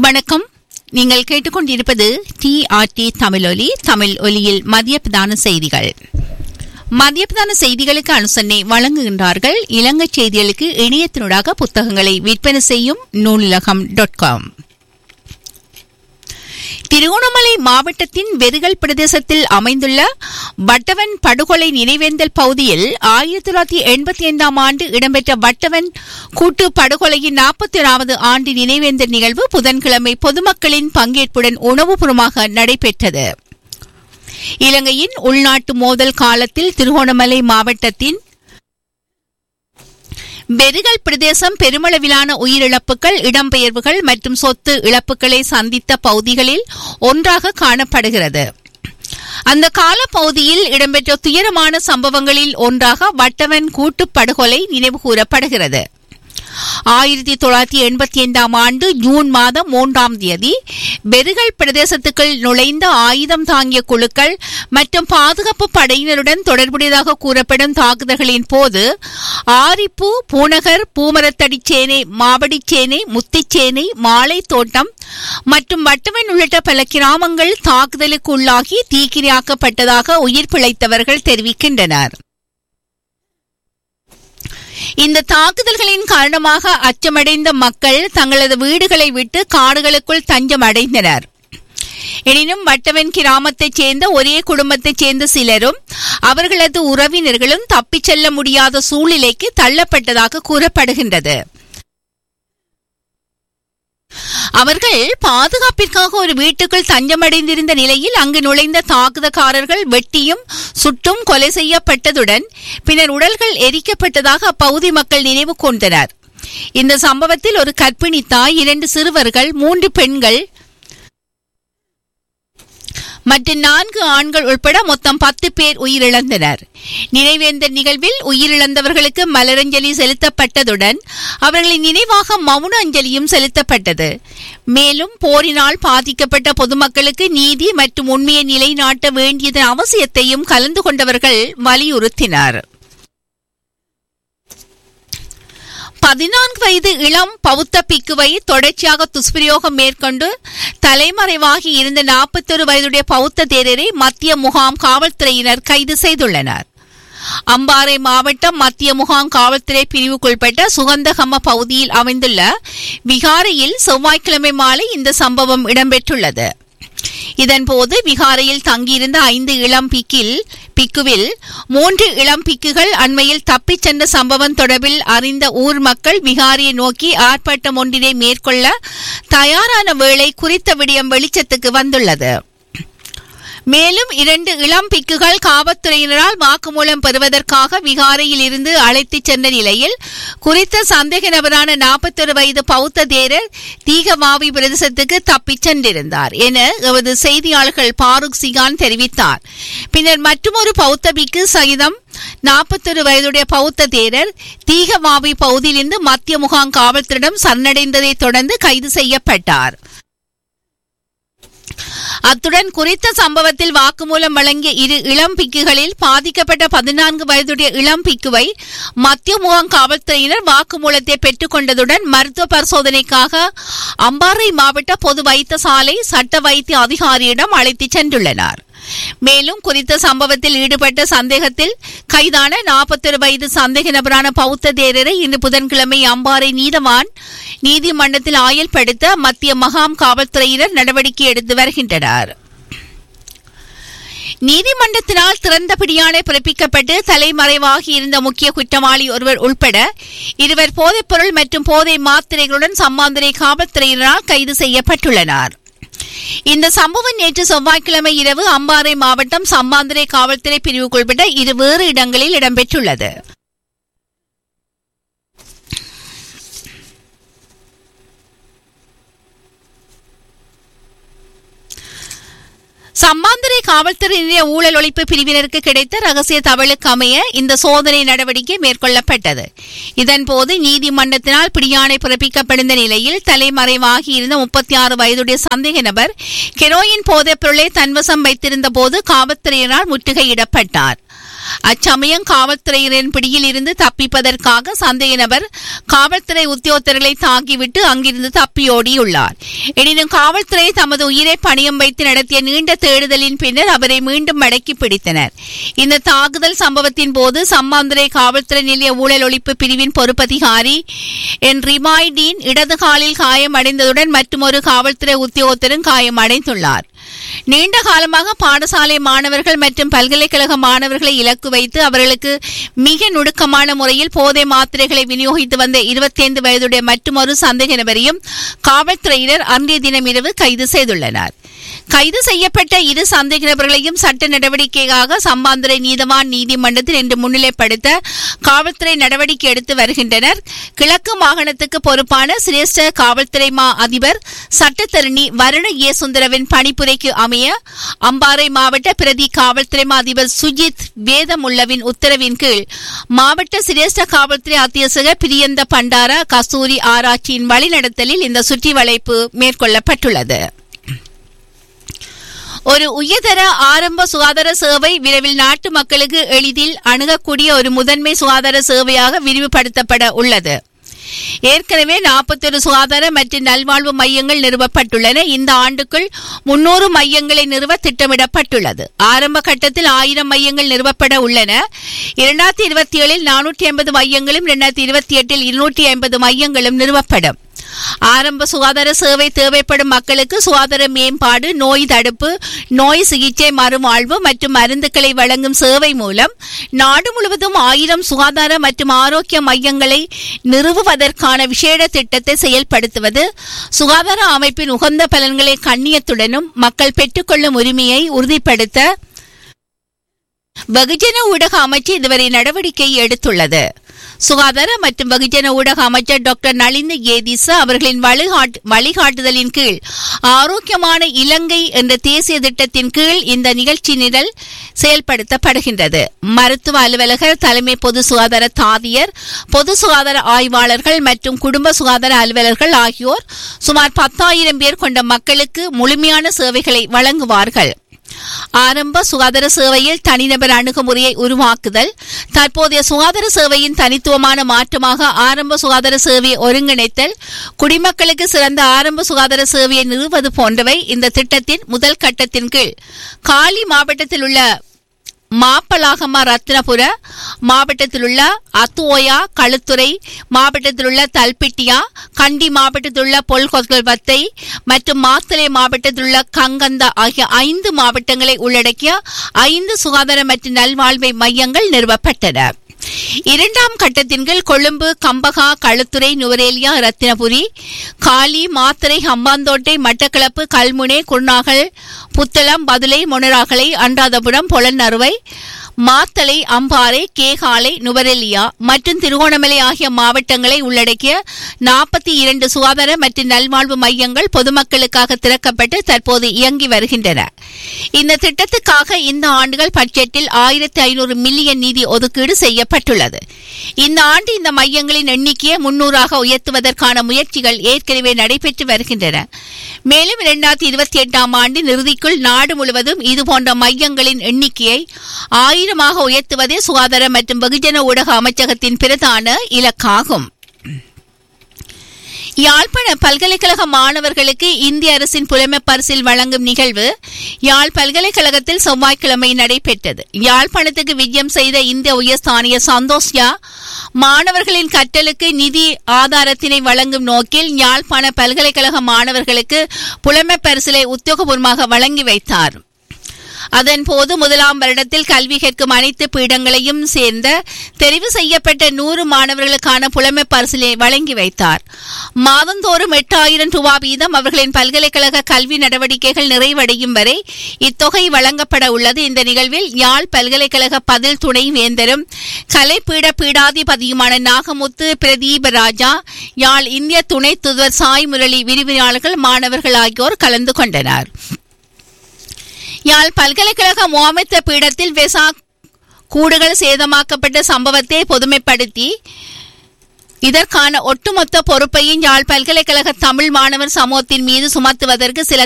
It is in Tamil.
வணக்கம் நீங்கள் கேட்டுக்கொண்டிருப்பது டிஆர்டி தமிழொலி தமிழ் ஒலியில் மதிய பிரதான செய்திகள் மதிய பிரதான செய்திகளுக்கு அனுசரணை வழங்குகின்றார்கள் இலங்கை செய்திகளுக்கு இணையத்தினூடாக புத்தகங்களை விற்பனை செய்யும் நூலிலகம் டாட் காம் திருகோணமலை மாவட்டத்தின் வெறுகல் பிரதேசத்தில் அமைந்துள்ள வட்டவன் படுகொலை நினைவேந்தல் பகுதியில் ஆயிரத்தி தொள்ளாயிரத்தி எண்பத்தி ஐந்தாம் ஆண்டு இடம்பெற்ற வட்டவன் கூட்டு படுகொலையின் நாற்பத்தி ஓராவது ஆண்டு நினைவேந்தல் நிகழ்வு புதன்கிழமை பொதுமக்களின் பங்கேற்புடன் உணவுபூர்வமாக நடைபெற்றது இலங்கையின் உள்நாட்டு மோதல் காலத்தில் திருகோணமலை மாவட்டத்தின் பெருகல் பிரதேசம் பெருமளவிலான உயிரிழப்புகள் இடம்பெயர்வுகள் மற்றும் சொத்து இழப்புகளை சந்தித்த பகுதிகளில் ஒன்றாக காணப்படுகிறது அந்த கால பகுதியில் இடம்பெற்ற துயரமான சம்பவங்களில் ஒன்றாக வட்டவன் கூட்டுப் படுகொலை நினைவு கூறப்படுகிறது ஆயிரத்தி தொள்ளாயிரத்தி எண்பத்தி ஐந்தாம் ஆண்டு ஜூன் மாதம் மூன்றாம் தேதி பெருகல் பிரதேசத்துக்குள் நுழைந்த ஆயுதம் தாங்கிய குழுக்கள் மற்றும் பாதுகாப்பு படையினருடன் தொடர்புடையதாக கூறப்படும் தாக்குதல்களின் போது ஆரிப்பு பூநகர் பூமரத்தடிச்சேனை மாவடிச்சேனை முத்திச்சேனை மாலை தோட்டம் மற்றும் வட்டவன் உள்ளிட்ட பல கிராமங்கள் தாக்குதலுக்கு உள்ளாகி தீக்கிரையாக்கப்பட்டதாக உயிர் பிழைத்தவர்கள் தெரிவிக்கின்றனர் இந்த தாக்குதல்களின் காரணமாக அச்சமடைந்த மக்கள் தங்களது வீடுகளை விட்டு காடுகளுக்குள் தஞ்சம் அடைந்தனர் எனினும் வட்டவன் கிராமத்தைச் சேர்ந்த ஒரே குடும்பத்தைச் சேர்ந்த சிலரும் அவர்களது உறவினர்களும் தப்பிச் செல்ல முடியாத சூழ்நிலைக்கு தள்ளப்பட்டதாக கூறப்படுகின்றது அவர்கள் பாதுகாப்பிற்காக ஒரு வீட்டுக்குள் தஞ்சமடைந்திருந்த நிலையில் அங்கு நுழைந்த தாக்குதக்காரர்கள் வெட்டியும் சுட்டும் கொலை செய்யப்பட்டதுடன் பின்னர் உடல்கள் எரிக்கப்பட்டதாக அப்பகுதி மக்கள் நினைவு கொண்டனர் இந்த சம்பவத்தில் ஒரு கர்ப்பிணி தாய் இரண்டு சிறுவர்கள் மூன்று பெண்கள் மற்ற நான்கு ஆண்கள் உட்பட மொத்தம் பத்து பேர் உயிரிழந்தனர் நினைவேந்தல் நிகழ்வில் உயிரிழந்தவர்களுக்கு மலரஞ்சலி செலுத்தப்பட்டதுடன் அவர்களின் நினைவாக மௌன அஞ்சலியும் செலுத்தப்பட்டது மேலும் போரினால் பாதிக்கப்பட்ட பொதுமக்களுக்கு நீதி மற்றும் உண்மையை நிலைநாட்ட வேண்டியதன் அவசியத்தையும் கலந்து கொண்டவர்கள் வலியுறுத்தினர் பதினான்கு வயது இளம் பௌத்த பிக்குவை தொடர்ச்சியாக துஷ்பிரயோகம் மேற்கொண்டு தலைமறைவாகி இருந்த நாற்பத்தொரு வயதுடைய பௌத்த தேரரை மத்திய முகாம் காவல்துறையினர் கைது செய்துள்ளனர் அம்பாறை மாவட்டம் மத்திய முகாம் காவல்துறை பிரிவுக்குள்பட்ட சுகந்தகம பகுதியில் அமைந்துள்ள விகாரையில் செவ்வாய்க்கிழமை மாலை இந்த சம்பவம் இடம்பெற்றுள்ளது இதன்போது விகாரையில் தங்கியிருந்த ஐந்து இளம் பிக்கில் பிக்குவில் மூன்று இளம் பிக்குகள் அண்மையில் தப்பிச் சென்ற சம்பவம் தொடர்பில் அறிந்த ஊர் மக்கள் விகாரியை நோக்கி ஆர்ப்பாட்டம் ஒன்றினை மேற்கொள்ள தயாரான வேளை குறித்த விடயம் வெளிச்சத்துக்கு வந்துள்ளது மேலும் இரண்டு இளம் பிக்குகள் காவல்துறையினரால் வாக்குமூலம் பெறுவதற்காக விகாரையில் இருந்து அழைத்துச் சென்ற நிலையில் குறித்த சந்தேக நபரான நாற்பத்தொரு வயது பௌத்த தேரர் தீகமாவி பிரதேசத்துக்கு தப்பிச் சென்றிருந்தார் என எமது செய்தியாளர்கள் பாருக் சிகான் தெரிவித்தார் பின்னர் மற்றொரு பௌத்த பிக்கு சகிதம் நாற்பத்தொரு வயதுடைய பௌத்த தேரர் தீகமாவி பகுதியிலிருந்து மத்திய முகாம் காவல்துறையிடம் சரணடைந்ததை தொடர்ந்து கைது செய்யப்பட்டார் அத்துடன் குறித்த சம்பவத்தில் வாக்குமூலம் வழங்கிய இரு இளம் பிக்குகளில் பாதிக்கப்பட்ட பதினான்கு வயதுடைய இளம் பிக்குவை மத்திய முகாம் காவல்துறையினர் வாக்குமூலத்தை பெற்றுக் கொண்டதுடன் மருத்துவ பரிசோதனைக்காக அம்பாறை மாவட்ட பொது வைத்தியசாலை சட்ட வைத்திய அதிகாரியிடம் அழைத்துச் சென்றுள்ளனர் மேலும் குறித்த சம்பவத்தில் ஈடுபட்ட சந்தேகத்தில் கைதான நாற்பத்தொரு வயது சந்தேக நபரான பௌத்த தேரரை இன்று புதன்கிழமை அம்பாறை நீதவான் நீதிமன்றத்தில் ஆயல்படுத்த மத்திய மகாம் காவல்துறையினர் நடவடிக்கை எடுத்து வருகின்றனர் நீதிமன்றத்தினால் திறந்த பிடியாணை பிறப்பிக்கப்பட்டு தலைமறைவாகி இருந்த முக்கிய குற்றவாளி ஒருவர் உள்பட இருவர் போதைப்பொருள் மற்றும் போதை மாத்திரைகளுடன் சம்மாந்துறை காவல்துறையினரால் கைது செய்யப்பட்டுள்ளனர் இந்த சம்பவம் நேற்று செவ்வாய்க்கிழமை இரவு அம்பாறை மாவட்டம் சம்மாந்துறை காவல்துறை பிரிவுக்குள்பட்ட இரு வேறு இடங்களில் இடம்பெற்றுள்ளது சம்மாந்துறை காவல்துறையினுடைய ஊழல் ஒழிப்பு பிரிவினருக்கு கிடைத்த ரகசிய தகவலுக்கு அமைய இந்த சோதனை நடவடிக்கை மேற்கொள்ளப்பட்டது இதன்போது நீதிமன்றத்தினால் பிடியாணை பிறப்பிக்கப்பட்ட நிலையில் தலைமறைவாகி இருந்த முப்பத்தி ஆறு வயதுடைய சந்தேக நபர் கெரோயின் போதைப் பொருளை தன்வசம் வைத்திருந்த போது காவல்துறையினரால் முற்றுகையிடப்பட்டார் அச்சமயம் காவல்துறையினரின் பிடியில் இருந்து தப்பிப்பதற்காக சந்தேக நபர் காவல்துறை உத்தியோகத்தர்களை தாக்கிவிட்டு அங்கிருந்து தப்பியோடியுள்ளார் எனினும் காவல்துறை தமது உயிரை பணியம் வைத்து நடத்திய நீண்ட தேடுதலின் பின்னர் அவரை மீண்டும் மடக்கி பிடித்தனர் இந்த தாக்குதல் சம்பவத்தின் போது சம்மாந்துறை காவல்துறை நிலைய ஊழல் ஒழிப்பு பிரிவின் பொறுப்பதிகாரி என் ரிமாய்டீன் இடது காலில் காயமடைந்ததுடன் மற்றொரு காவல்துறை உத்தியோகத்தரும் காயமடைந்துள்ளார் நீண்ட காலமாக பாடசாலை மாணவர்கள் மற்றும் பல்கலைக்கழக மாணவர்களை இலக்கு வைத்து அவர்களுக்கு மிக நுணுக்கமான முறையில் போதை மாத்திரைகளை விநியோகித்து வந்த இருபத்தைந்து வயதுடைய மற்றொரு சந்தேக நபரையும் காவல்துறையினர் அன்றைய தினம் இரவு கைது செய்துள்ளனர் கைது செய்யப்பட்ட இரு சந்தேக நபர்களையும் சட்ட நடவடிக்கையாக சம்பாந்துறை நீதவான் நீதிமன்றத்தில் இன்று முன்னிலைப்படுத்த காவல்துறை நடவடிக்கை எடுத்து வருகின்றனர் கிழக்கு மாகாணத்துக்கு பொறுப்பான சிரேஷ்ட காவல்துறை மா அதிபர் சட்டத்தரணி வருண ஏ சுந்தரவின் பணிப்புரைக்கு அமைய அம்பாறை மாவட்ட பிரதி காவல்துறை மா அதிபர் சுஜித் வேதமுள்ளவின் உத்தரவின் கீழ் மாவட்ட சிரேஷ்ட காவல்துறை அத்தியட்சகர் பிரியந்த பண்டாரா கஸ்தூரி ஆராய்ச்சியின் வழிநடத்தலில் இந்த சுற்றி வளைப்பு மேற்கொள்ளப்பட்டுள்ளது ஒரு உயர்தர ஆரம்ப சுகாதார சேவை விரைவில் நாட்டு மக்களுக்கு எளிதில் அணுகக்கூடிய ஒரு முதன்மை சுகாதார சேவையாக விரிவுபடுத்தப்பட உள்ளது ஏற்கனவே நாற்பத்தொரு சுகாதார மற்றும் நல்வாழ்வு மையங்கள் நிறுவப்பட்டுள்ளன இந்த ஆண்டுக்குள் முன்னூறு மையங்களை நிறுவ திட்டமிடப்பட்டுள்ளது ஆரம்ப கட்டத்தில் ஆயிரம் மையங்கள் நிறுவப்பட உள்ளன இரண்டாயிரத்தி இருபத்தி ஏழில் நானூற்றி ஐம்பது மையங்களும் இரண்டாயிரத்தி இருபத்தி எட்டில் இருநூற்றி ஐம்பது மையங்களும் நிறுவப்படும் ஆரம்ப சுகாதார சேவை தேவைப்படும் மக்களுக்கு சுகாதார மேம்பாடு நோய் தடுப்பு நோய் சிகிச்சை மறுவாழ்வு மற்றும் மருந்துகளை வழங்கும் சேவை மூலம் நாடு முழுவதும் ஆயிரம் சுகாதார மற்றும் ஆரோக்கிய மையங்களை நிறுவுவதற்கான விசேட திட்டத்தை செயல்படுத்துவது சுகாதார அமைப்பின் உகந்த பலன்களை கண்ணியத்துடனும் மக்கள் பெற்றுக்கொள்ளும் உரிமையை உறுதிப்படுத்த வெகுஜன ஊடக அமைச்சு இதுவரை நடவடிக்கை எடுத்துள்ளது சுகாதார மற்றும் வெகுஜன ஊடக அமைச்சர் டாக்டர் நளிந்த ஏதிச அவர்களின் வழிகாட்டுதலின் கீழ் ஆரோக்கியமான இலங்கை என்ற தேசிய திட்டத்தின் கீழ் இந்த நிகழ்ச்சி நிரல் செயல்படுத்தப்படுகின்றது மருத்துவ அலுவலகர் தலைமை பொது சுகாதார தாதியர் பொது சுகாதார ஆய்வாளர்கள் மற்றும் குடும்ப சுகாதார அலுவலர்கள் ஆகியோர் சுமார் பத்தாயிரம் பேர் கொண்ட மக்களுக்கு முழுமையான சேவைகளை வழங்குவார்கள் ஆரம்ப சுகாதார சேவையில் தனிநபர் அணுகுமுறையை உருவாக்குதல் தற்போதைய சுகாதார சேவையின் தனித்துவமான மாற்றமாக ஆரம்ப சுகாதார சேவையை ஒருங்கிணைத்தல் குடிமக்களுக்கு சிறந்த ஆரம்ப சுகாதார சேவையை நிறுவது போன்றவை இந்த திட்டத்தின் முதல் கட்டத்தின் கீழ் காலி மாவட்டத்தில் உள்ள மாப்பலாகமா ரத்னபுர மாவட்டத்தில் உள்ள அத்துவோயா களுத்துறை மாவட்டத்தில் உள்ள தல்பிட்டியா கண்டி மாவட்டத்தில் உள்ள பொல்கொல்வத்தை மற்றும் மாத்தலை மாவட்டத்தில் உள்ள கங்கந்தா ஆகிய ஐந்து மாவட்டங்களை உள்ளடக்கிய ஐந்து சுகாதார மற்றும் நல்வாழ்வை மையங்கள் நிறுவப்பட்டன இரண்டாம் கட்டத்தின் கீழ் கொழும்பு கம்பகா களுத்துறை நுவரேலியா ரத்தினபுரி காலி மாத்தரை ஹம்பாந்தோட்டை மட்டக்களப்பு கல்முனை குருநாகல் புத்தளம் பதுளை மொனராகலை அன்றாதபுரம் பொலன்னறுவை மாத்தளை அம்பாறை கேகாலை நுவரெலியா மற்றும் திருகோணமலை ஆகிய மாவட்டங்களை உள்ளடக்கிய நாற்பத்தி இரண்டு சுகாதார மற்றும் நல்வாழ்வு மையங்கள் பொதுமக்களுக்காக திறக்கப்பட்டு தற்போது இயங்கி வருகின்றன இந்த திட்டத்துக்காக இந்த ஆண்டுகள் பட்ஜெட்டில் ஆயிரத்தி ஐநூறு மில்லியன் நிதி ஒதுக்கீடு செய்யப்பட்டுள்ளது இந்த ஆண்டு இந்த மையங்களின் எண்ணிக்கையை முன்னூறாக உயர்த்துவதற்கான முயற்சிகள் ஏற்கனவே நடைபெற்று வருகின்றன மேலும் இரண்டாயிரத்தி இருபத்தி எட்டாம் ஆண்டின் இறுதிக்குள் நாடு முழுவதும் இதுபோன்ற மையங்களின் எண்ணிக்கையை ஆயிரமாக உயர்த்துவதே சுகாதார மற்றும் வெகுஜன ஊடக அமைச்சகத்தின் பிரதான இலக்காகும் யாழ்ப்பாண பல்கலைக்கழக மாணவர்களுக்கு இந்திய அரசின் புலமை பரிசில் வழங்கும் நிகழ்வு யாழ் பல்கலைக்கழகத்தில் செவ்வாய்க்கிழமை நடைபெற்றது யாழ்ப்பாணத்துக்கு விஜயம் செய்த இந்திய உயர்ஸ்தானிய சந்தோஷ்யா மாணவர்களின் கற்றலுக்கு நிதி ஆதாரத்தினை வழங்கும் நோக்கில் யாழ்ப்பாண பல்கலைக்கழக மாணவர்களுக்கு புலமை பரிசிலை உத்தியோகபூர்வமாக வழங்கி வைத்தார் அதன்போது முதலாம் வருடத்தில் கல்வி கற்கும் அனைத்து பீடங்களையும் சேர்ந்த தெரிவு செய்யப்பட்ட நூறு மாணவர்களுக்கான புலமை பரிசிலை வழங்கி வைத்தார் மாதந்தோறும் எட்டாயிரம் ரூபாய் வீதம் அவர்களின் பல்கலைக்கழக கல்வி நடவடிக்கைகள் நிறைவடையும் வரை இத்தொகை வழங்கப்பட உள்ளது இந்த நிகழ்வில் யாழ் பல்கலைக்கழக பதில் துணை வேந்தரும் கலைப்பீட பீடாதிபதியுமான நாகமுத்து பிரதீப ராஜா யாழ் இந்திய துணை தூதுவர் சாய் முரளி விரிவியாளர்கள் மாணவர்கள் ஆகியோர் கலந்து கொண்டனர் யாழ் பல்கலைக்கழக முகாமைத்த பீடத்தில் வெசா கூடுகள் சேதமாக்கப்பட்ட சம்பவத்தை பொதுமைப்படுத்தி இதற்கான ஒட்டுமொத்த பொறுப்பையும் யாழ் பல்கலைக்கழக தமிழ் மாணவர் சமூகத்தின் மீது சுமத்துவதற்கு சில